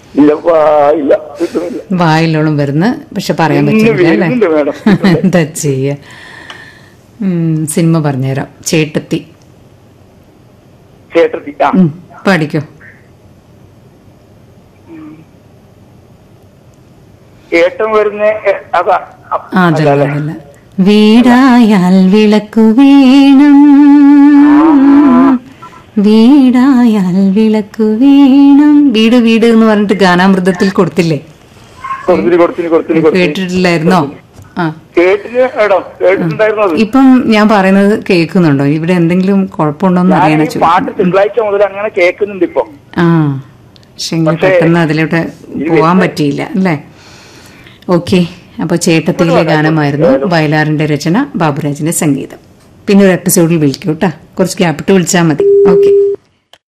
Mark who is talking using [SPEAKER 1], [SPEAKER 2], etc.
[SPEAKER 1] ഇല്ല വാ, ഇല്ല കിട്ടുന്നില്ല
[SPEAKER 2] വായിലോളം വരുന്ന പക്ഷെ പറയാൻ
[SPEAKER 1] ഇന്ന്
[SPEAKER 2] പറ്റില്ല അല്ലേ
[SPEAKER 1] വരുന്നുണ്ട് മാഡം
[SPEAKER 2] എന്താ ചെയ്യ ഉം, സിനിമ പറഞ്ഞുതരാം ചേട്ടത്തി
[SPEAKER 1] ചേട്ടത്തി ആ
[SPEAKER 2] ഉം, പാടിക്കോ
[SPEAKER 1] ഏട്ടൻ വരുന്ന എ- അതാ അ-
[SPEAKER 2] ആ, അതല്ല
[SPEAKER 1] അതല്ലേ?
[SPEAKER 2] അതല്ല വീടായാൽ വിളക്കു വേണം വീടായാൽ വിളക്കു വേണം വീട് വീട് എന്ന് പറഞ്ഞിട്ട് ഗാനാമൃതത്തിൽ കൊടുത്തില്ലേ
[SPEAKER 1] കൊടുത്തിന് കൊടുത്തിന് കൊടുത്തിന് കൊടുത്തിന്
[SPEAKER 2] കേട്ടിട്ടില്ലായിരുന്നോ ആ
[SPEAKER 1] കേട്ടിന് മേഡം കേട്ടിട്ടുണ്ടായിരുന്നു അത്
[SPEAKER 2] ഇപ്പം ഞാൻ പറയുന്നത് കേൾക്കുന്നുണ്ടോ ഇവിടെ എന്തെങ്കിലും കുഴപ്പമുണ്ടോന്ന്
[SPEAKER 1] ഞാൻ
[SPEAKER 2] അറിയാനാ
[SPEAKER 1] ഈ
[SPEAKER 2] ചോദിക്കും
[SPEAKER 1] പാട്ട് തിങ്കളാഴ്ച മുതൽ അങ്ങനെ കേൾക്കുന്നുണ്ട് ഇപ്പൊ
[SPEAKER 2] ആ പക്ഷെ എങ്കിൽ
[SPEAKER 1] പക്ഷേ,
[SPEAKER 2] പെട്ടെന്ന് അതിലോട്ട് പോവാൻ പറ്റിയില്ല അല്ലേ ഓക്കെ അപ്പോൾ ചേട്ടത്തിയിലെ ഗാനമായിരുന്നു വയലാറിന്റെ രചന ബാബുരാജിന്റെ സംഗീതം പിന്നെ ഒരു എപ്പിസോഡിൽ വിളിക്കൂ കേട്ടാ കുറച്ച് ഗ്യാപ്പിട്ട് വിളിച്ചാൽ മതി ഓക്കെ